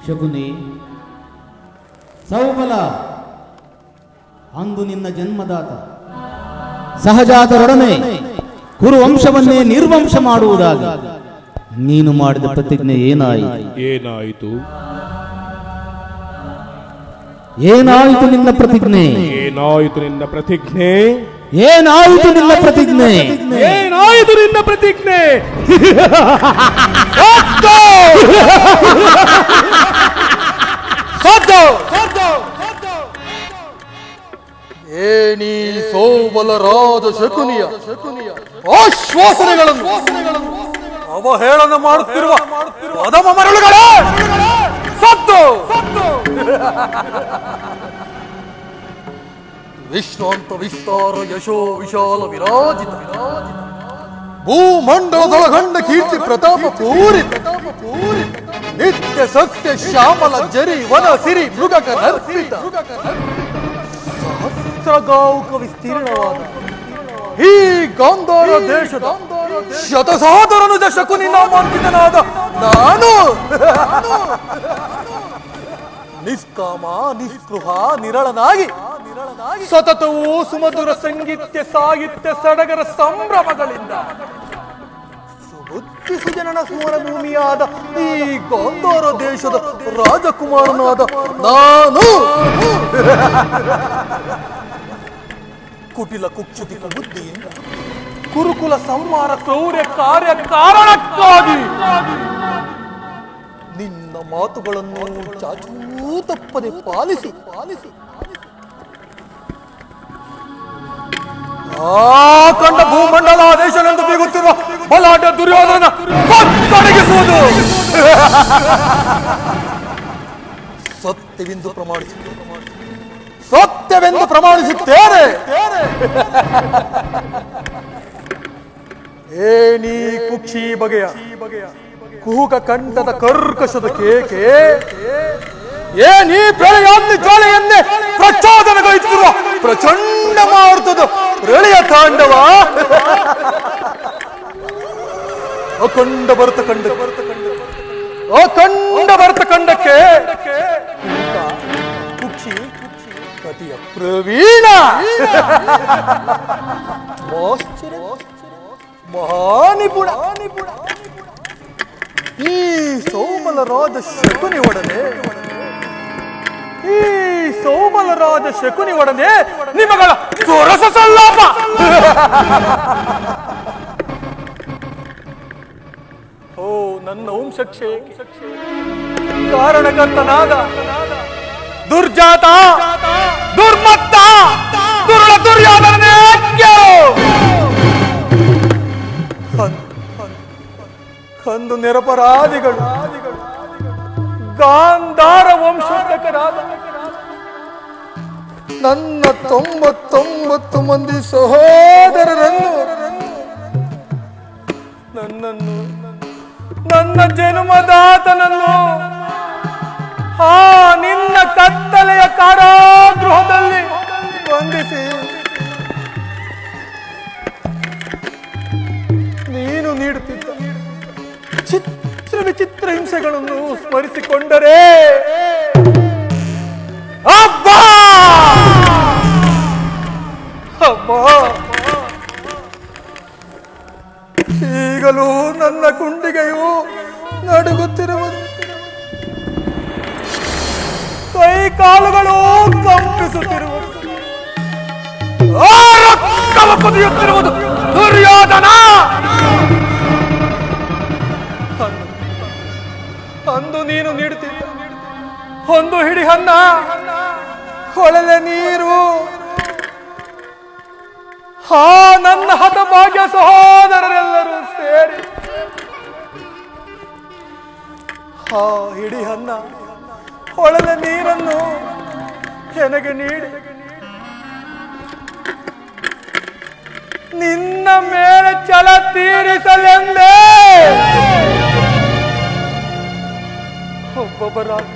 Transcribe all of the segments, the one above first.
ಶಕುನಿ ಸೌಬಲ ಅಂದು ನಿನ್ನ ಜನ್ಮದಾತ ಸಹಜಾತರೊಡನೆ ಕುರುವಂಶವನ್ನೇ ನಿರ್ವಂಶ ಮಾಡುವುದಾಗಿ ನೀನು ಮಾಡಿದ ಪ್ರತಿಜ್ಞೆ ಏನಾಯಿತು ಏನಾಯಿತು ಏನಾಯಿತು ನಿನ್ನ ಪ್ರತಿಜ್ಞೆ ಏನಾಯಿತು ನಿನ್ನ ಪ್ರತಿಜ್ಞೆ ಏನಾಯಿತು ನಿನ್ನ ಪ್ರತಿಜ್ಞೆ ಏನಾಯಿತು ನಿನ್ನ ಪ್ರತಿಜ್ಞೆ ಏನೀ ಸೋಬಲರಾದ ಶಕುನಿಯ ಆಶ್ವಾಸನೆಗಳನ್ನು ಅವಹೇಳನ ಮಾಡುತ್ತಿರುವ ಪದಮ ಮರಳುಗಳೇ ಸತ್ತು ವಿಶ್ರಾಂತ ವಿಸ್ತಾರ ಯಶೋ ವಿಶಾಲ ವಿರಾಜಿತ ಭೂಮಂಡಲದೊಳಗಂಡ ಕೀರ್ತಿ ಪ್ರತಾಪ ಪೂರಿತ ನಿತ್ಯ ಸತ್ಯ ಶ್ಯಾಮಲ ಜರಿ ವನ ಸಿರಿ ಮೃಗಕ ನರ್ಪಿತ ಸಹಸ್ರಗಾವುಕ ವಿಸ್ತೀರ್ಣವಾದ ಈ ಗಾಂಧಾರ ದೇಶದ ಶತಸಾಧರನುಜ ಶಕುನಿ ನಾಮಾಂಕಿತನಾದ ನಾನು ನಿಷ್ಕಾಮ ನಿಸ್ಪೃಹ ನಿರಳನಾಗಿ ಸತತವೂ ಸುಮಧುರ ಸಂಗೀತ್ಯ ಸಾಹಿತ್ಯ ಸಡಗರ ಸಂಭ್ರಮಗಳಿಂದ ಸುಬುದ್ಧಿ ಸುಜನನ ಸುವರ ಭೂಮಿಯಾದ ಈ ಗಾಂಧಾರ ದೇಶದ ರಾಜಕುಮಾರನಾದ ನಾನು ಕುಟಿಲ ಕುಕ್ಷುತಿ ಬುದ್ಧಿಯಿಂದ ಕುರುಕುಲ ಸಂಹಾರ ಕ್ರೌರ್ಯ ಕಾರ್ಯ ಕಾರಣಕ್ಕಾಗಿ ನಿನ್ನ ಮಾತುಗಳನ್ನು ಚಾಚೂ ತಪ್ಪದೆ ಪಾಲಿಸಿ ಪಾಲಿಸಿ ಆ ಕಂಡ ಭೂಮಂಡಲ ದೇಶವೆಂದು ಬೀಗುತ್ತಿರುವ ಬಲಾಢ್ಯ ದುರ್ಯೋಧನ ತೊಡಗಿಸುವುದು ಸತ್ಯವೆಂದು ಪ್ರಮಾಣಿಸುತ್ತೇನೆ ಸತ್ಯವೆಂದು ಪ್ರಮಾಣಿಸುತ್ತೇನೆ ಏನೀ ಕುಕ್ಷಿ ಬಗೆಯ ಕುಹುಕ ಕಂಠದ ಕರ್ಕಶದ ಕೇಕೆ ಏನೀ ಪ್ರಳಯಾಗ್ನಿ ಜ್ವಾಲೆಯನ್ನೇ ಪ್ರಚೋದನಗೊಳಿಸುತ್ತಿರುವ ಪ್ರಚಂಡ ಮಾರುತದ ಪ್ರಳಯ ತಾಂಡವ ಅಖಂಡ ಭರತ ಕಂಡ ಅಖಂಡ ಭರತ ಕಂಡಕ್ಕೆ ಕುಹುಕ, ಕುಕ್ಷಿ ಕತಿಯ ಪ್ರವೀಣ ಆಶ್ಚರ್ಯ ಮಹಾನಿಪುಣ ಈ ಸೋಮಲರಾದ ಶಕುನಿ ಒಡನೆ ಈ ಸೋಮಲರಾದ ಶಕುನಿ ಒಡನೆ ನಿಮಗಳ ಸೊರಸ ಸಲ್ಲಾಪ ಓ ನನ್ನ ವಂಶಕ್ಷೆ ಕಾರಣಕರ್ತನಾದ ದುರ್ಜಾತ ದುರ್ಮತ್ತ ದುರುಳ ದುರ್ಯೋಧನನೇ ಕೇಳು ಅಂದು ನಿರಪರಾಧಿಗಳು ಗಾಂಧಾರ ವಂಶೋತ್ತಕರಾದ ನನ್ನ ತೊಂಬತ್ತೊಂಬತ್ತು ಮಂದಿ ಸಹೋದರರನ್ನು ನನ್ನನ್ನು ನನ್ನ ಜನ್ಮದಾತನನ್ನು ಆ ನಿನ್ನ ಕತ್ತಲೆಯ ಕಾರಾಗೃಹದಲ್ಲಿ ಬಂಧಿಸಿ ನೀನು ನೀಡುತ್ತಿದ್ದ ಚಿತ್ರ ವಿಚಿತ್ರ ಹಿಂಸೆಗಳನ್ನು ಸ್ಮರಿಸಿಕೊಂಡರೆ ಅಬ್ಬಾ ಅಬ್ಬಾ ಈಗಲೂ ನನ್ನ ಕುಂಡಿಗೆಯು ನಡುಗುತ್ತಿರುವುದು ಕೈ ಕಾಲುಗಳು ಕಂಪಿಸುತ್ತಿರುವುದು ಆ ರಕ್ತವ ಕುದಿಯುತ್ತಿರುವುದು ದುರ್ಯೋಧನ ಅಂದು ನೀನು ನೀಡುತ್ತಿದ್ದ ಒಂದು ಹಿಡಿ ಹನ್ನ ಹೊಳೆಲೆ ನೀರು ಹಾ ನನ್ನ ಹತಭಾಗ್ಯ ಸಹೋದರರೆಲ್ಲರೂ ಸೇರಿ ಹಾ ಹಿಡಿ ಹನ್ನ ಹೊಳೆಲೆ ನೀರನ್ನು ನನಗೆ ನೀಡಿ ನಿನ್ನ ಮೇಲೆ ಛಲ ತೀರಿಸಲೆಂದೇ ಒಬ್ಬೊಬ್ಬರಾಗಿ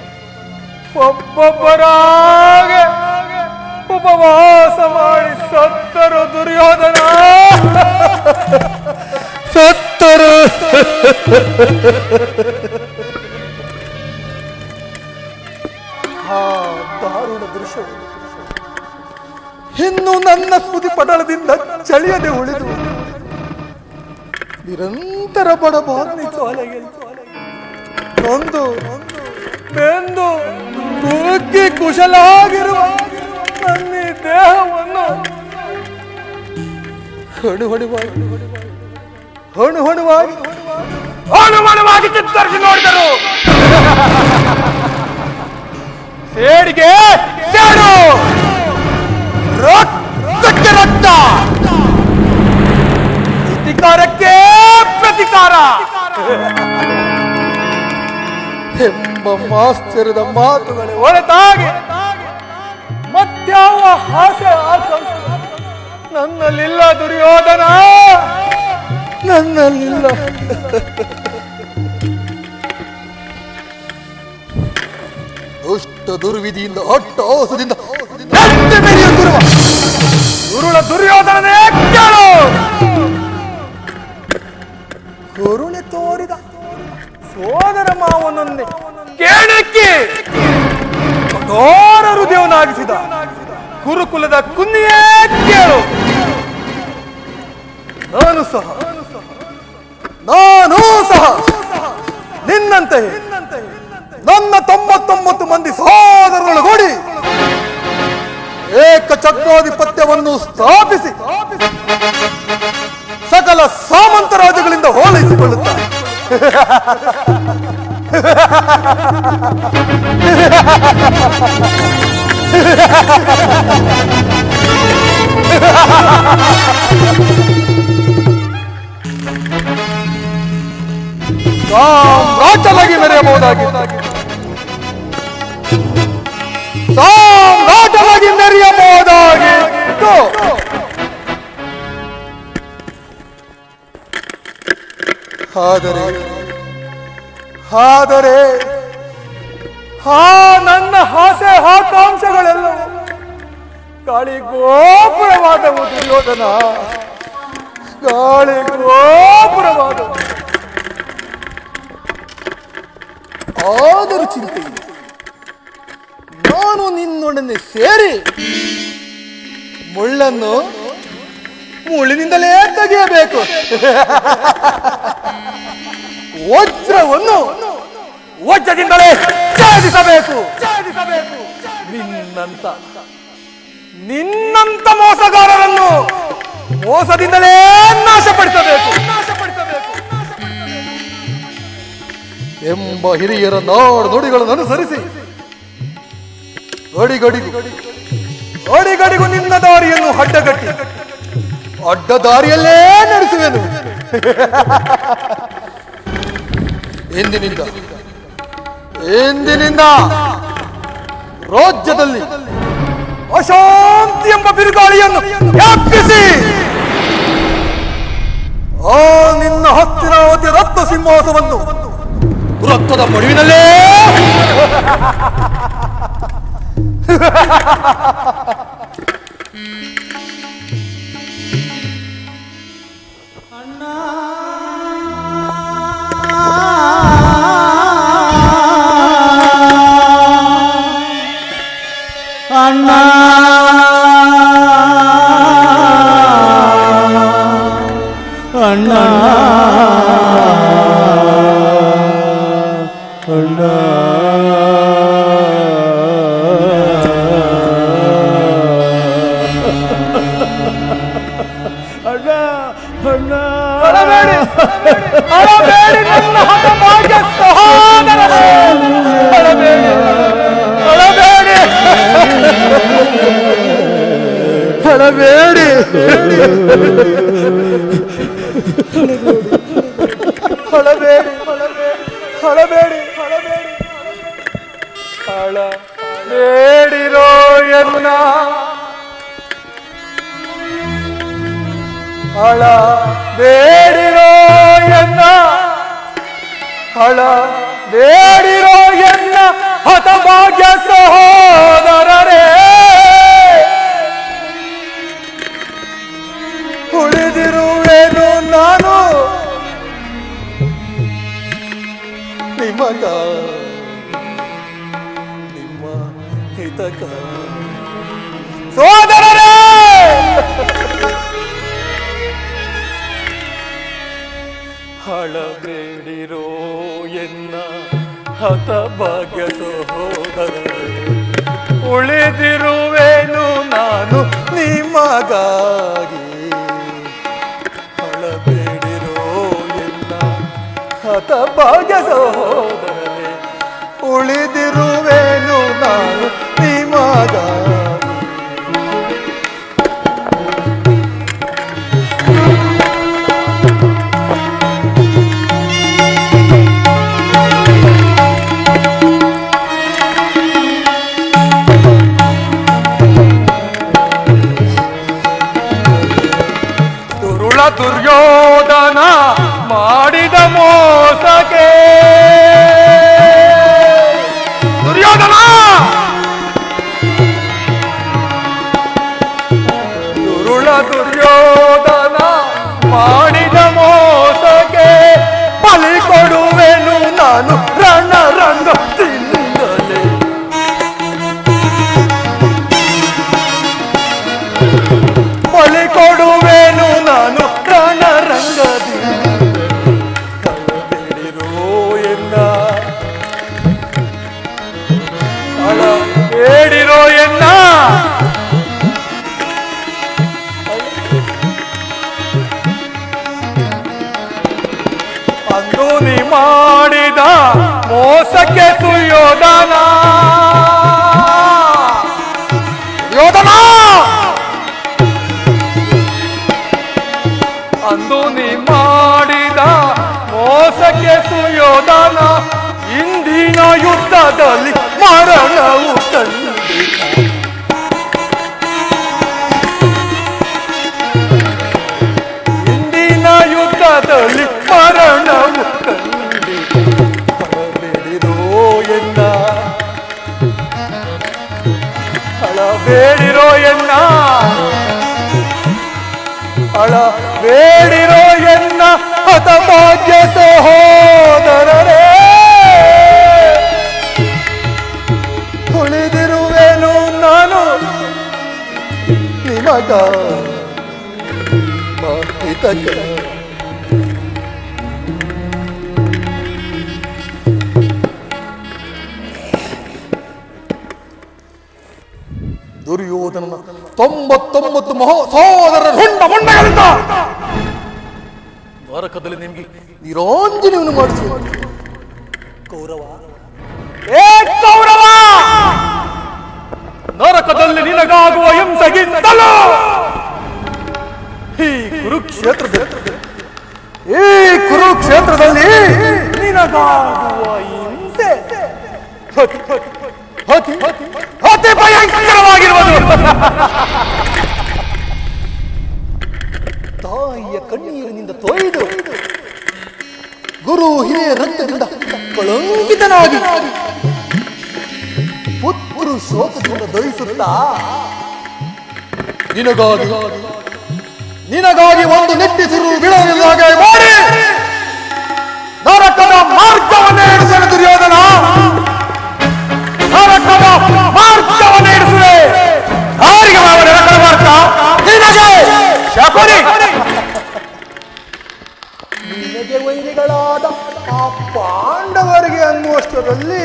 ಒಬ್ಬೊಬ್ಬರಾಗೆ ಉಪವಾಸ ಮಾಡಿ ಸತ್ತರು ದುರ್ಯೋಧನ ಸತ್ತರು ಆ ದಾರುಣ ದೃಶ್ಯ ಇನ್ನು ನನ್ನ ಸ್ಮೃತಿ ಪಟಲದಿಂದ ಚಳಿಯದೆ ಉಳಿದು ನಿರಂತರ ಬಡಬಾಗ್ನಿ ಜ್ವಾಲೆಗೆ ನೊಂದು ಬೆಂದು ಕುಗ್ಗಿ ಕುಶಲಾಗಿರುವ ನನ್ನ ಈ ದೇಹವನ್ನು ಹಣು ಹಣುವಾಗಿ ಹಣು ಹಣುವಾಗಿ ಅನುಮಾನವಾಗಿ ಚಿತ್ತರಿಸಿ ನೋಡಿದರು ಸೇಡಿಗೆ ಸೇಡು ರಕ್ತಕ್ಕೆ ರಕ್ತ ಪ್ರತಿಕಾರಕ್ಕೆ ಪ್ರತಿಕಾರ ಎಂಬ ಮಾಸ್ತರದ ಮಾತುಗಳೇ ಹೊರತಾಗಿ ಮತ್ಯಾವ ಹಾಸ್ಯ ಆಕಾಂಕ್ಷೆ ನನ್ನಲ್ಲಿಲ್ಲ ದುರ್ಯೋಧನ ನನ್ನಲ್ಲಿಲ್ಲ ದುಷ್ಟ ದುರ್ವಿಧಿಯಿಂದ ಅಟ್ಟಹಾಸದಿಂದ ಎದ್ದು ಮೆರೆಯುತ್ತಿರುವ ಗುರುಳ ದುರ್ಯೋಧನನೇ ಕೇಳು ಕರುಣೆ ತೋರಿದ ಸೋದರ ಮಾವನನ್ನೇ ಕೇಳಕ್ಕೆ ಕಠೋರ ಹೃದಯವನ್ನಾಗಿಸಿದ ಗುರುಕುಲದ ಕುನ್ನಿಯೇ ಕೇಳು ನಾನು ಸಹ ನಾನು ಸಹ ನಿನ್ನಂತೆ ನನ್ನ ತೊಂಬತ್ತೊಂಬತ್ತು ಮಂದಿ ಸಹೋದರರೊಳಗೂಡಿ ಏಕ ಚಕ್ರಾಧಿಪತ್ಯವನ್ನು ಸ್ಥಾಪಿಸಿ ಸಕಲ ಸಾಮಂತ ರಾಜ್ಯಗಳಿಂದ ಹೋಲಿಸಿಕೊಳ್ಳುತ್ತಾರೆ ಸಾಮ್ರಾಜ್ಯವಾಗಿ ಮೆರೆಯಬಹುದಾಗಿತ್ತು ಸಾಮ್ರಾಜ್ಯವಾಗಿ ಮೆರೆಯಬಹುದಾಗಿತ್ತು ಆದರೆ ಆದರೆ ಹಾ ನನ್ನ ಆಸೆ ಆಕಾಂಕ್ಷಗಳೆಲ್ಲವೂ ಗಾಳಿ ಗೋಪುರವಾದವು ದುರ್ಯೋಧನ ಗಾಳಿ ಗೋಪುರವಾದವು ಆದರೂ ಚಿಂತೆ ಇಲ್ಲ ನಾನು ನಿನ್ನೊಡನೆ ಸೇರಿ ಮುಳ್ಳನ್ನು ಮುಳ್ಳಿನಿಂದಲೇ ತೆಗೆಯಬೇಕು ವಜ್ರವನ್ನು ವಜ್ರದಿಂದಲೇ ಛೇದಿಸಬೇಕು ನಿನ್ನಂತ ನಿನ್ನಂತ ಮೋಸಗಾರರನ್ನು ಮೋಸದಿಂದಲೇ ನಾಶಪಡಿಸಬೇಕು ಎಂಬ ಹಿರಿಯರ ನಾಡು ನುಡಿಗಳನ್ನು ಅನುಸರಿಸಿ ಗಡಿಗಡಿಗೂ ಗಡಿಗಡಿಗೂ ನಿನ್ನ ದಾರಿಯನ್ನು ಅಡ್ಡಗಟ್ಟಿ ಅಡ್ಡ ದಾರಿಯಲ್ಲೇ ನಡೆಸುವೆನು ಎಂದಿನಿಂದ ಎಂದಿನಿಂದ ರಾಜ್ಯದಲ್ಲಿ ಅಶಾಂತಿ ಎಂಬ ಬಿರುಗಾಳಿಯನ್ನು ವ್ಯಾಪಿಸಿ ಆ ನಿನ್ನ ಹಸ್ತಿನಾವತಿ ರಕ್ತ ಸಿಂಹಾಸವನ್ನು ರಕ್ತದ ಮಡುವಿನಲ್ಲೇ ಅಣ್ಣ ಅಣ್ಣ ಅಣ್ಣ ಅಣ್ಣ ಅಣ್ಣ ಅಳಬೇಡಿ ಅಳಬೇಡಿ ನನ್ನ ಹಠಭಾಗ್ಯ ಸಹೋದರರೇ. ಅಳಬೇಡಿ ಅಳಬೇಡಿ ಅಳಬೇಡಿ ಅಳಬೇಡಿ ಅಳಬೇಡಿ ಅಳಬೇಡಿ ಅಳಬೇಡಿರೋ ಎನ್ನ ಹಳ ಬೇಡಿರೋ ಎನ್ನ ಹಳ ಬೇಡಿರೋ ಎನ್ನ ಹತಭಾಗ್ಯ ಸಹೋದರರೇ ಉಳಿದಿರುವೆನು ನಾನು ನಿಮಗ ನಿಮ್ಮ ಹಿತಕ ಸೋದರರೇ ಹಳಬೇಡಿರೋ ಎನ್ನ ಹತಭಾಗ್ಯ ಸಹೋದರರೇ ಉಳಿದಿರುವೆನು ನಾನು ನಿಮಗಾಗಿ ಹಳಬೇಡಿರೋ ಎನ್ನ ಹತಭಾಗ್ಯ ಸಹೋದರರೇ ಉಳಿದಿರುವೆನು ನಾನು ನಿಮಗಾಗಿ ದುರುಳ ದುರ್ಯೋಧನ ಮಾಡಿದ ಮೋಸಕ್ಕೆ ದುರ್ಯೋಧನ ದುರುಳ ದುರ್ಯೋಧನ ಮಾಡಿದ ಮೋಸಕ್ಕೆ ಬಲಿ ಕೊಡುವೆನು ನಾನು ರಣರಂಗದಿಂದಲೇ ಬಲಿ ಕೊಡುವೆನು ನಾನು ರಣರಂಗದಿ ಕಳಬೇಡಿರೋ ಎನ್ನ ಬೇಡಿರೋ ಎನ್ನ ಅಂದು ನೀ ಮಾಡಿದ ಮೋಸಕ್ಕೆ ಸುಯೋಧನ ಯೋಧನ ಅಂದು ನೀ ಮಾಡಿದ ಮೋಸಕ್ಕೆ ಸುಯೋಧನ ಇಂದಿನ ಯುದ್ಧದಲ್ಲಿ ಮರಣವು ಕಂಡಿತ ಇಂದಿನ ಯುದ್ಧದಲ್ಲಿ ಮರಣವು ಕಂಡಿತ ಹಳಬೇಡಿರೋ ಎನ್ನ ಹಳಬೇಡಿರೋ ಎನ್ನ ಅಳ ಬೇಡಿರೋ ಎನ್ನ ಹತಭಾಗ್ಯ ಸಹೋದರರೇ ಉಳಿದಿರುವೆನು ನಾನು ನಿಮಗ ಹಿತಕ ದುರ್ಯೋಧನನ ತೊಂಬತ್ತೊಂಬತ್ತು ಮಹೋ ಸಹೋದರರ ಹುಂಡ ಮುಂಡಗಳಿಂದ ನರಕದಲ್ಲಿ ನಿಮಗೆ ನಿರಾಂಜನೆಯನ್ನು ಮಾಡಿಸಿ ಕೌರವ ಏ ಕೌರವ ನರಕದಲ್ಲಿ ನಿನಗಾಗುವ ಹಿಂಸೆಗಿಂತಲೂ ಈ ಕುರುಕ್ಷೇತ್ರದಲ್ಲಿ ಈ ಕುರುಕ್ಷೇತ್ರದಲ್ಲಿ ನಿನಗಾಗುವ ಹಿಂಸೆ ಅತಿ ಅತಿ ಅತಿ ಭಯಂಕರವಾಗಿರುವುದು ತಾಯಿಯ ಕಣ್ಣೀರಿನಿಂದ ತೊಯ್ದು ಗುರು ಹಿರಿಯ ರಕ್ತದಿಂದ ಕಳಂಕಿತನಾಗಿ ಪುತ್ರು ಶೋಕದಿಂದ ದಯಿಸುತ್ತಾ ನಿನಗಾಗಿ ನಿನಗಾಗಿ ಒಂದು ನಿಟ್ಟಿಸಿರು ಬಿಡಲಿಲ್ಲಾಗೆ ಮಾಡಿ ನರಕದ ಮಾರ್ಗವನ್ನೇ ಇರಿಸಲು ದುರ್ಯೋಧನ ನರಕದ ಮಾರ್ಗವನ್ನೇ ಇರಿಸುವೆ ಯಾರಿಗೆ ಮಾವ ನರಕದ ಮಾರ್ಗ ನಿನಗೆ ಶಕುನಿ ನಿನಗೆ ವೈರಿಗಳಾದ ಆ ಪಾಂಡವರಿಗೆ ಅನ್ನುವಷ್ಟರಲ್ಲಿ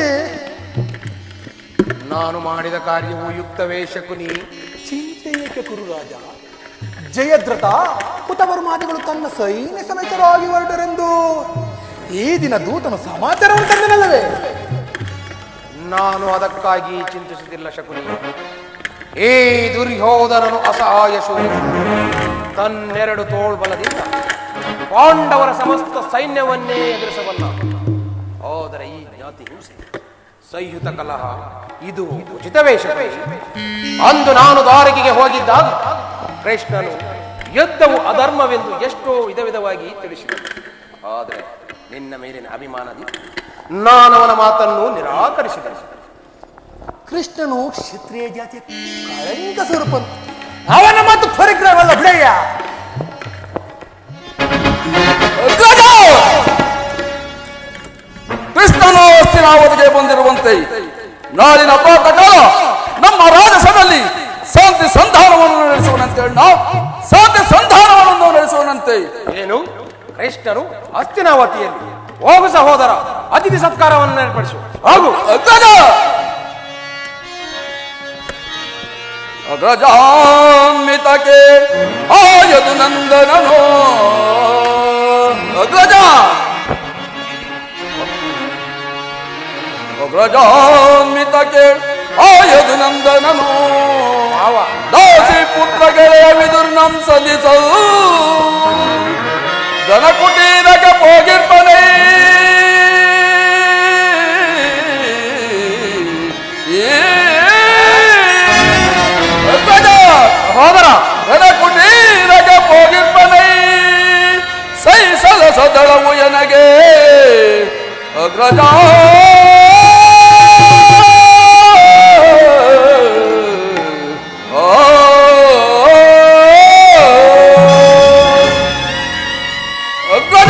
ನಾನು ಮಾಡಿದ ಕಾರ್ಯವು ಯುಕ್ತವೇ ಶಕುನಿ ಚಿಂತೆ ಏಕೆ ಕುರುರಾಜ ಜಯದ್ರಥ ಕುತವರ್ಮಾದಿಗಳು ತನ್ನ ಸೈನ್ಯ ಸಮೇತರಾಗಿ ಹೊರಟರೆಂದು ಈ ದಿನ ದೂತನು ಸಮಾಚಾರವನ್ನು ತಂದನಲ್ಲವೇ ನಾನು ಅದಕ್ಕಾಗಿ ಚಿಂತಿಸುತ್ತಿಲ್ಲ ಶಕುನಿ ಈ ದುರ್ಯೋಧನನು ಅಸಹಾಯ ಶೂರ ತನ್ನೆರಡು ತೋಳ್ಬಲದಿಂದ ಪಾಂಡವರ ಸಮಸ್ತ ಸೈನ್ಯವನ್ನೇ ಎದುರಿಸಬಲ್ಲ ಆದರೆ ಈ ಜ್ಞಾತಿ ಹಿಂಸೆ ಸಂಯುತ ಕಲಹ ಇದು ಉಚಿತವೇ ಶಕುನಿ ಅಂದು ನಾನು ದ್ವಾರಕೆಗೆ ಹೋಗಿದ್ದಾಗ ಕೃಷ್ಣನು ಯುದ್ಧವು ಅಧರ್ಮವೆಂದು ಎಷ್ಟೋ ವಿಧ ವಿಧವಾಗಿ ತಿಳಿಸಿದನು ಆದರೆ ನಿನ್ನ ಮೇಲಿನ ಅಭಿಮಾನದಿಂದ ನಾನು ಅವನ ಮಾತನ್ನು ನಿರಾಕರಿಸಿದನು ಕೃಷ್ಣನು ಕ್ಷತ್ರಿಯ ಜಾತಿಯ ಕಳಂಕ ಸ್ವರೂಪ ಅವನ ಮಾತು ಪರಿಗ್ರಹವಲ್ಲ ಬಿಡಯ್ಯ ಕೃಷ್ಣನು ಹಸ್ತಿನಾವತಿಗೆ ಬಂದಿರುವಂತೆ ನಾಳಿನ ಪ್ರಾತಃಕಾಲ ನಮ್ಮ ನಮ್ಮ ರಾಜಸದಲ್ಲಿ ಶಾಂತಿ ಸಂಧಾನವನ್ನು ನಡೆಸುವನಂತೆ ಅಣ್ಣ ಶಾಂತಿ ಸಂಧಾನವನ್ನು ನಡೆಸುವನಂತೆ ಏನು ಕೃಷ್ಣನು ಹಸ್ತಿನಾವತಿಯಲ್ಲಿ ಹೋಗು ಸಹೋದರ ಅತಿಥಿ ಸತ್ಕಾರವನ್ನು ಏರ್ಪಡಿಸು ಹೋಗು ಅಗ್ರಜ ಅಗ್ರಜಾನ್ವಿತಕ್ಕೆ ಆಯದು ನಂದನನು ಅಗ್ರಜ ಅಗ್ರಜಾನ್ವಿತಕ್ಕೆ ಆಯದು ನಂದನನು ಮಾವ ದಾಸಿ ಪುತ್ರ ಗೆಳೆಯ ವಿದುರ್ನಂ ಸಲ್ಲಿಸಲು ದನ ಕುಟೀರಕ್ಕೆ ಹೋಗಿರ್ತಾನೆ ಸಹೋದರ ದನ ಕುಟೀರಕ್ಕೆ ಹೋಗಿರ್ತಾನೆ ಸೈ ಸಲಸದಳವು ಎನಗೆ ಅಗ್ರಜ ಅಗ್ರಜ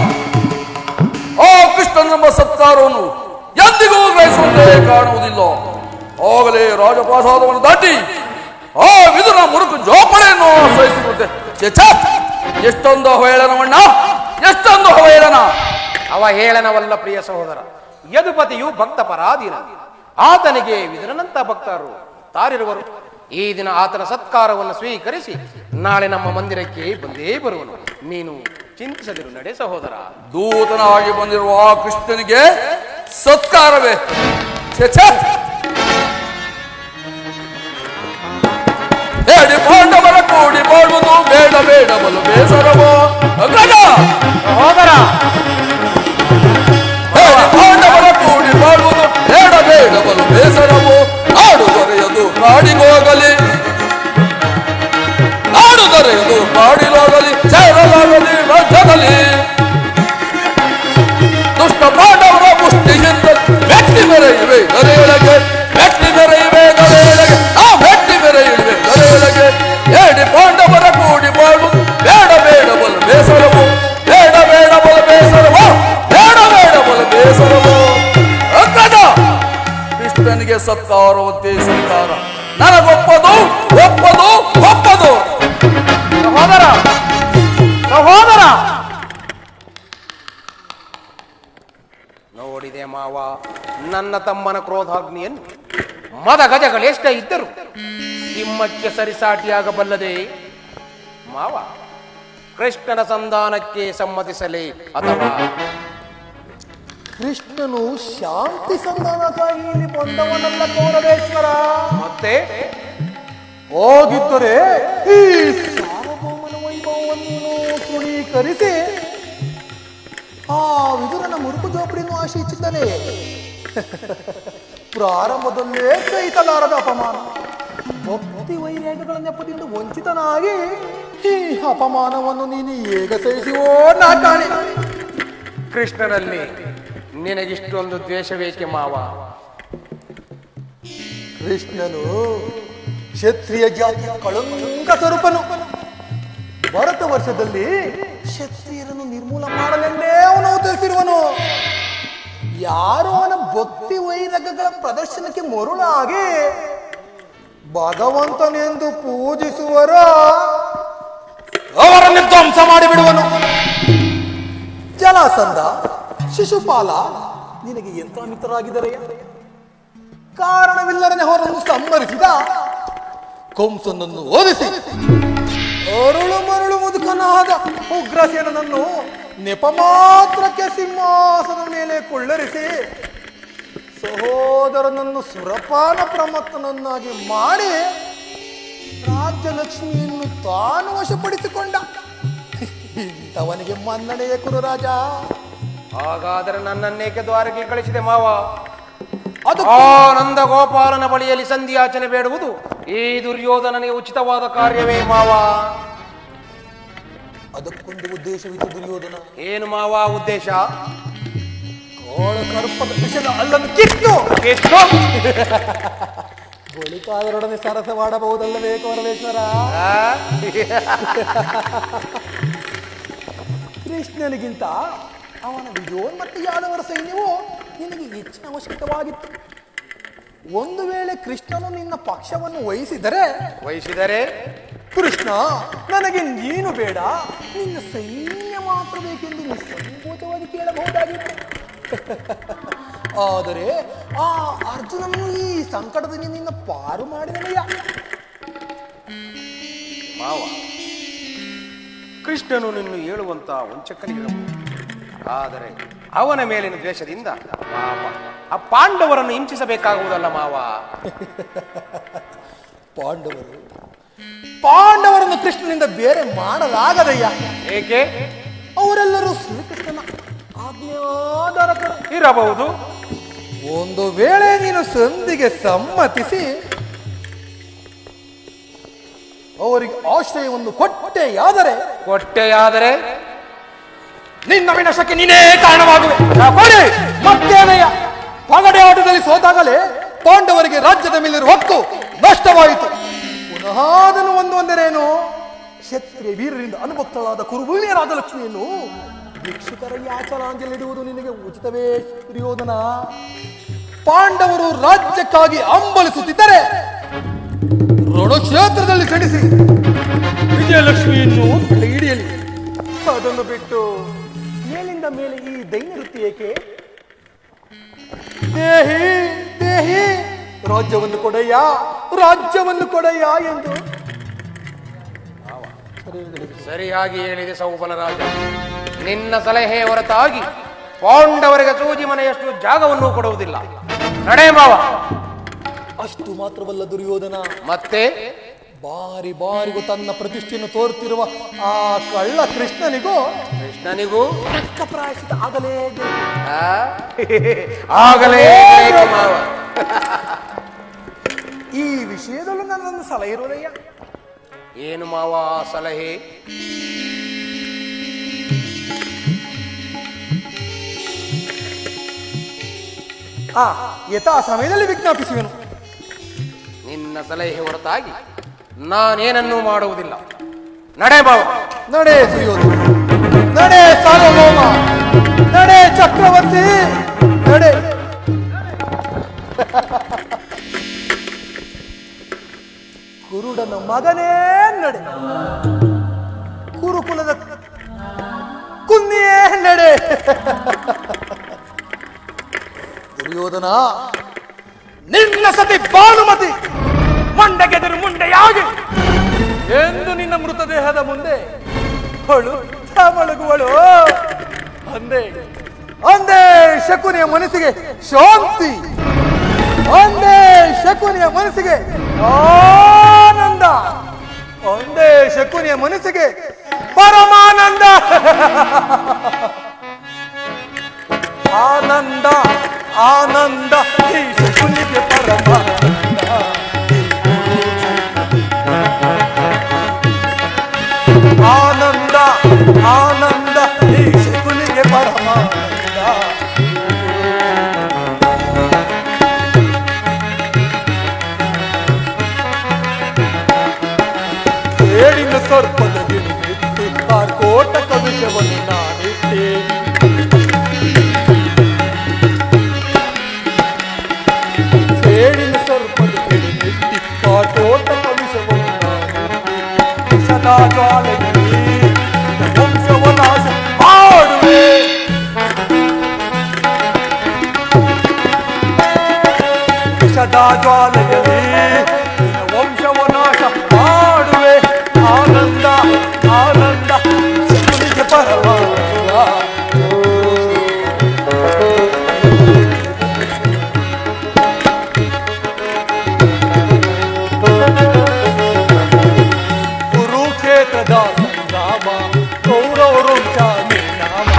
ಆ ಕೃಷ್ಣನೆಂಬ ಸತ್ಕಾರವನ್ನು ಎಂದಿಗೂ ಗ್ರಹಿಸುವಂತೆ ಕಾಣುವುದಿಲ್ಲ ಆಗಲೇ ರಾಜಪ್ರಾಸಾದವನ್ನು ದಾಟಿ ಆ ವಿದುರ ಮುರುಕು ಜೋಪಡೆಯನ್ನು ಆಶ್ರಯಿಸಿರುತ್ತೆ ಛೆ, ಛೆ! ಎಷ್ಟೊಂದು ಅವಹೇಳನವಣ್ಣ ಎಷ್ಟೊಂದು ಅವಹೇಳನ ಅವ ಹೇಳನವಲ್ಲ ಪ್ರಿಯ ಸಹೋದರ ಯದುಪತಿಯು ಭಕ್ತ ಪರಾಧೀನ ಆತನಿಗೆ ವಿದನಂತ ಭಕ್ತರು ತಾರಿರುವರು ಈ ದಿನ ಆತನ ಸತ್ಕಾರವನ್ನು ಸ್ವೀಕರಿಸಿ ನಾಳೆ ನಮ್ಮ ಮಂದಿರಕ್ಕೆ ಬಂದೇ ಬರುವನು ನೀನು ಚಿಂತಿಸದಿರು ನಡೆ ಸಹೋದರ ದೂತನಾಗಿ ಬಂದಿರುವ ಆ ಕೃಷ್ಣನಿಗೆ ಸತ್ಕಾರವೇ ಛೆ, ಛೆ! ಬೇಡಿ ಪಾಂಡವರ ಕೂಡಿ ಬಾಳುವುದು ಬೇಡ ಬೇಡ ಬಲು ಬೇಸರವೋ ಅಗ್ರಜ ಸಹೋದರ ಬೇಡಿ ಪಾಂಡವರ ಕೂಡಿ ಬಾಳುವುದು ಬೇಡ ಬೇಡ ಬಲು ಬೇಸರವೋ ನಾಡು ದೊರೆಯದು ನಾಡಿಗೋಗಲಿ ನಾಡು ದೊರೆಯದು ನಾಡಿಲೋಗಲಿ ಸೇರಲಾಗಲಿ ರಾಜ್ಯದಲ್ಲಿ ದುಷ್ಟ ಪಾಂಡವರ ಮುಷ್ಟಿಯಿಂದ ವ್ಯಕ್ತಿ ಮೆರೆಯುವೆ ದರೆಯೊಳಗೆ ವ್ಯಕ್ತಿ ಮೆರೆಯುವೆ ದರೆಯೊಳಗೆ ಆ ವ್ಯಕ್ತಿ ಮೆರೆಯುವೆ ದರೆಯೊಳಗೆ ಏಡಿ ಪಾಂಡವರ ಕೂಡಿ ಬಾಳು ಬೇಡ ಬೇಡ ಬಲ ಬೇಸರವು ಬೇಡ ಬೇಡ ಬಲ ಬೇಸರವು ಬೇಡ ಬೇಡ ಬಲ ಬೇಸರವು ಅಗ್ರಜ ಕೃಷ್ಣನಿಗೆ ಸತ್ಕಾರವಂತೆ ಸತ್ಕಾರ ನನಗೊಪ್ಪದು ಒಪ್ಪದು ಒಪ್ಪದು ಸಹೋದರ ಸಹೋದರ ನೋಡಿದೆ ಮಾವ ನನ್ನ ತಮ್ಮನ ಕ್ರೋಧಾಗ್ನಿಯನ್ನು ಮದ ಗಜಗಳೆಷ್ಟೇ ಇದ್ದರು ಸಿಂಹಕ್ಕೆ ಸರಿಸಾಟಿಯಾಗಬಲ್ಲದೆ ಮಾವ ಕೃಷ್ಣನ ಸಂಧಾನಕ್ಕೆ ಸಮ್ಮತಿಸಲೇ ಅಥವಾ ಕೃಷ್ಣನು ಶಾಂತಿ ಸಂಧಾನಕ್ಕಾಗಿ ಇಲ್ಲಿ ಬಂದವನಲ್ಲ ಕೌರವೇಶ್ವರ ಮತ್ತೆ ಹೋಗಿದ್ದರೆ ಈ ಸಾರ್ವಭೌಮನ ವೈಭವವನ್ನು ತೃಣೀಕರಿಸಿ ಆ ವಿದುರನ ಮುರುಕು ಜೋಪಡಿಯನ್ನು ಆಶಿಸಿದ್ದಾನೆ ಪ್ರಾರಂಭದಲ್ಲೇ ಸಹಿಸಲಾರದ ಅಪಮಾನ ಭಕ್ತಿ ವೈರಾಗ್ಯಗಳ ನೆಪದಿಂದ ವಂಚಿತನಾಗಿ ಈ ಅಪಮಾನವನ್ನು ನೀನು ಹೇಗೆ ಸಹಿಸುವೋ ನಾಟಾಣೆ ಕೃಷ್ಣನಲ್ಲಿ ನಿನಗಿಷ್ಟೊಂದು ದ್ವೇಷವೇಕೆ ಮಾವ ಕೃಷ್ಣನು ಕ್ಷತ್ರಿಯ ಜಾತಿಯ ಕಳಂಕ ಸ್ವರೂಪನು ಭರತ ವರ್ಷದಲ್ಲಿ ಕ್ಷತ್ರಿಯರನ್ನು ನಿರ್ಮೂಲ ಮಾಡಲೆಂದೇ ಅವನು ಅವತರಿಸಿರುವನು ಯಾರು ಅವನ ಭಕ್ತಿ ವೈರಗಗಳ ಪ್ರದರ್ಶನಕ್ಕೆ ಮರುಳಾಗಿ ಭಗವಂತನೆಂದು ಪೂಜಿಸುವರ ಅವರನ್ನು ಧ್ವಂಸ ಮಾಡಿಬಿಡುವನು ಜಲಾಸಂಧ ಶಿಶುಪಾಲ ನಿನಗೆ ಎಂತ ಮಿತ್ರರಾಗಿದ್ದಾರೆ ಕಾರಣವಿಲ್ಲರನೆ ಅವರನ್ನು ಸಂಹರಿಸಿದ ಕಂಸನನ್ನು ಓದಿಸಿ ಅರುಳು ಮರುಳು ಮುದುಕನಾದ ಉಗ್ರಸೇನನನ್ನು ನೆಪ ಮಾತ್ರಕ್ಕೆ ಸಿಂಹಾಸನ ಮೇಲೆ ಕೊಳ್ಳರಿಸಿ ಸಹೋದರನನ್ನು ಸುರಪಾನ ಪ್ರಮತ್ತನನ್ನಾಗಿ ಮಾಡಿ ರಾಜ್ಯಲಕ್ಷ್ಮಿಯನ್ನು ತಾನು ವಶಪಡಿಸಿಕೊಂಡ ಇಂಥವನಿಗೆ ಮನ್ನಣೆಯ ಕುರುರಾಜ ಹಾಗಾದರೆ ನನ್ನನ್ನೇಕೆ ದ್ವಾರಕ್ಕೆ ಕಳಿಸಿದೆ ಮಾವ ಅದು ಆ ನಂದ ಗೋಪಾಲನ ಬಳಿಯಲ್ಲಿ ಸಂಧಿಯಾಚನೆ ಬೇಡುವುದು ಈ ದುರ್ಯೋಧನನಿಗೆ ಉಚಿತವಾದ ಕಾರ್ಯವೇ ಮಾವ ಅದಕ್ಕೊಂದು ಉದ್ದೇಶವಿತ್ತು ದುರ್ಯೋಧನ ಏನು ಮಾವ ಉದ್ದೇಶ ಕೋಳ ಕರುಪದ ವಿಷದ ಅಲ್ಲನ್ನು ಕಿತ್ತು ಎಷ್ಟು? ಬಳಿಕ ಅದರೊಡನೆ ಸರಸವಾಡಬಹುದಲ್ಲವೇ ಕೌರವೇಶ್ವರ ಆ? ಕೃಷ್ಣನಿಗಿಂತ ಅವನ ವಿಜೋನ್ ಮತ್ತು ಯಾದವರ ಸೈನ್ಯವು ನಿನಗೆ ಹೆಚ್ಚಿನ ಅವಶ್ಯಕವಾಗಿತ್ತು ಒಂದು ವೇಳೆ ಕೃಷ್ಣನು ನಿನ್ನ ಪಕ್ಷವನ್ನು ವಹಿಸಿದರೆ ವಹಿಸಿದರೆ ಕೃಷ್ಣ ನನಗೆ ನೀನು ಬೇಡ ನಿನ್ನ ಸೈನ್ಯ ಮಾತ್ರ ಬೇಕೆಂದು ನಿಸ್ಸಂಕೋಚವಾಗಿ ಕೇಳಬಹುದಾಗಿತ್ತು ಆದರೆ ಆ ಅರ್ಜುನನು ಈ ಸಂಕಟದಿಂದ ನಿನ್ನ ಪಾರು ಮಾಡಿದನಯ್ಯ ಮಾವ ಕೃಷ್ಣನು ನಿನ್ನ ಹೇಳುವಂತ ವಂಚಕನಿರಬಹುದು ಆದರೆ ಅವನ ಮೇಲಿನ ದ್ವೇಷದಿಂದ ಪಾಪ ಆ ಪಾಂಡವರನ್ನು ಹಿಂಸಿಸಬೇಕಾಗುವುದಲ್ಲ ಮಾವ ಪಾಂಡವರು ಪಾಂಡವರನ್ನು ಕೃಷ್ಣನಿಂದ ಬೇರೆ ಮಾಡಲಾಗದಯ್ಯ ಏಕೆ ಅವರೆಲ್ಲರೂ ಶ್ರೀಕೃಷ್ಣನ ಆಜ್ಞಾಧಾರಕರು ಇರಬಹುದು ಒಂದು ವೇಳೆ ನೀನು ಸಂಧಿಗೆ ಸಮ್ಮತಿಸಿ ಅವರಿಗೆ ಆಶ್ರಯವನ್ನು ಕೊಟ್ಟೆಯಾದರೆ ಕೊಟ್ಟೆಯಾದರೆ ನಿನ್ನ ವಿನಾಶಕ್ಕೆ ನೀನೇ ಕಾರಣವಾಗುವೆ ಕೊಡಿ ಮತ್ತೇನಯ್ಯ ಪಗಡೆ ಆಟದಲ್ಲಿ ಸೋತಾಗಲೇ ಪಾಂಡವರಿಗೆ ರಾಜ್ಯದ ಮೇಲಿರುವ ಹಕ್ಕು ನಷ್ಟವಾಯಿತು ಪುನಃ ಅದನ್ನು ಒಂದು ಒಂದರೇನು ಕ್ಷತ್ರಿಯ ವೀರರಿಂದ ಅನುಭಕ್ತಳಾದ ಕುರುಭೂಮಿಯ ರಾಜಲಕ್ಷ್ಮಿಯನ್ನು ಭಿಕ್ಷುಕರ ಯಾಚನಾಂಜಲಿಡುವುದು ನಿನಗೆ ಉಚಿತವೇ ದುರ್ಯೋಧನ ಪಾಂಡವರು ರಾಜ್ಯಕ್ಕಾಗಿ ಅಂಬಲಿಸುತ್ತಿದ್ದರೆ ರಣಕ್ಷೇತ್ರದಲ್ಲಿ ಸಡಿಸಿ ವಿಜಯಲಕ್ಷ್ಮಿಯನ್ನು ಕೈ ಹಿಡಿಯಲಿ ಅದನ್ನು ಬಿಟ್ಟು ಮೇಲಿಂದ ಮೇಲೆ ಈ ದೈನ್ಯವೃತ್ತಿ ಏಕೆ ದೇಹಿ ದೇಹಿ ರಾಜ್ಯವನ್ನು ಕೊಡಯ್ಯ ರಾಜ್ಯವನ್ನು ಕೊಡಯ್ಯ ಎಂದು ಸರಿಯಾಗಿ ಹೇಳಿದೆ ಸೌಬನ ರಾಜ ನಿನ್ನ ಸಲಹೆ ಹೊರತಾಗಿ ಪಾಂಡವರಿಗೆ ಸೂಜಿ ಮನೆಯಷ್ಟು ಜಾಗವನ್ನು ಕೊಡುವುದಿಲ್ಲ ನಡೆ ಮಾವ ಅಷ್ಟು ಮಾತ್ರವಲ್ಲ ದುರ್ಯೋಧನ ಮತ್ತೆ ಬಾರಿ ಬಾರಿಗೂ ತನ್ನ ಪ್ರತಿಷ್ಠೆಯನ್ನು ತೋರುತ್ತಿರುವ ಆ ಕಳ್ಳ ಕೃಷ್ಣನಿಗೂ ಕೃಷ್ಣನಿಗೂ ತಕ್ಕ ಪ್ರಾಯಶ್ಚಿತ ಆಗಲೇಬೇಕು ಆ? ಆಗಲೇ ಬೇಕು ಮಾವ ಈ ವಿಷಯದಲ್ಲೂ ನನ್ನನ್ನು ಸಲಹೆ ಇರುವುದಯ್ಯ ಏನು ಮಾವ ಆ ಸಲಹೆ ಆ ಯಥಾ ಸಮಯದಲ್ಲಿ ವಿಜ್ಞಾಪಿಸುವೆನು ನಿನ್ನ ಸಲಹೆ ಹೊರತಾಗಿ ನಾನೇನನ್ನೂ ಮಾಡುವುದಿಲ್ಲ ನಡೆ ಮಾವ ನಡೆ ಸುಯೋಧನ ನಡೆ ಸಾರ್ವಭೌಮ ನಡೆ ಚಕ್ರವರ್ತಿ ನಡೆ ಕುರುಡನ ಮಗನೇ ನಡೆ ಕುರುಕುಲದ ಕುನ್ನಿಯೇ ನಡೆ ದುರ್ಯೋಧನ ನಿನ್ನ ಸತಿ ಭಾನುಮತಿ ಮಂಡಗೆದರು ಮುಂಡೆಯಾಗಿ ಎಂದು ನಿನ್ನ ಮೃತದೇಹದ ಮುಂದೆ ಹೊಳು ಮಲಗುವಳು ಅಂದೇ ಅಂದೇ ಶಕುನಿಯ ಮನಸ್ಸಿಗೆ ಶಾಂತಿ ಒಂದೇ ಶಕುನಿಯ ಮನಸ್ಸಿಗೆ ಆನಂದ ಒಂದೇ ಶಕುನಿಯ ಮನಸ್ಸಿಗೆ ಪರಮಾನಂದ ಆನಂದ ಆನಂದ ಈ ಶಕುನಿಗೆ ಪರಮಾನಂದ ಆನಂದ ಆನಂದ ಈ ಶಕುನಿಗೆ ಪರಮಾನಂದ ಏಳಿನ ಸರ್ಪದ ಗಿಣಿಗೆತ್ತಿ ಕಾರ್ಕೋಟ ಕವಿಷವನ್ನು ನಾನಿಟ್ಟೆ ಏಳಿನ ಸರ್ಪದ ಗಿಣಿಗೆತ್ತಿ ಕಾರ್ಕೋಟ ಕವಿಷವನ್ನು ನಾನಿಟ್ಟೆ ಸದಾ ಜ್ವಾಲೆಯಲ್ಲಿ ವಂಶವನಾಶ ಮಾಡುವೆ ಸದಾ ಜ್ವಾಲೆಯಲ್ಲಿ ನಿನ್ನ ವಂಶವನಾಶ ಮಾಡುವೆ ಆನಂದ ಆನಂದ ಶಕುನಿಗೆ ಪರಮಾನಂದ ಕುರುಕ್ಷೇತ್ರದ ಸಂಗ್ರಾಮ ಕೌರವರು ನಾಮ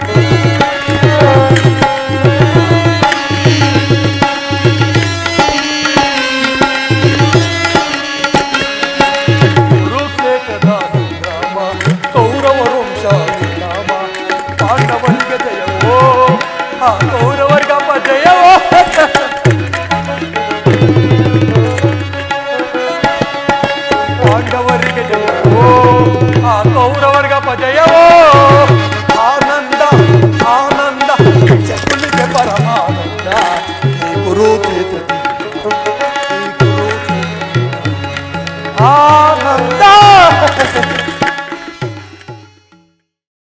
ಕುರುಕ್ಷೇತ್ರದ ಸಂಗ್ರಾಮ ಕೌರವ ವಂಶ ನಾಮ ಪಾಂಡವರಿಗೆ ಜಯವೋ ಆ ಕೌರವರ್ಗಪ್ಪ ಜಯವೋ ಪಾಂಡವರಿಗೆ ಜಯವೋ ಆ ಕೌರವರ್ಗಪ್ಪ ಜಯವೋ ಆನಂದ ಆನಂದ ಶಕುನಿಗೆ ಪರಮಾನಂದ ಈ ಕುರುಕ್ಷೇತ್ರ ಆನಂದ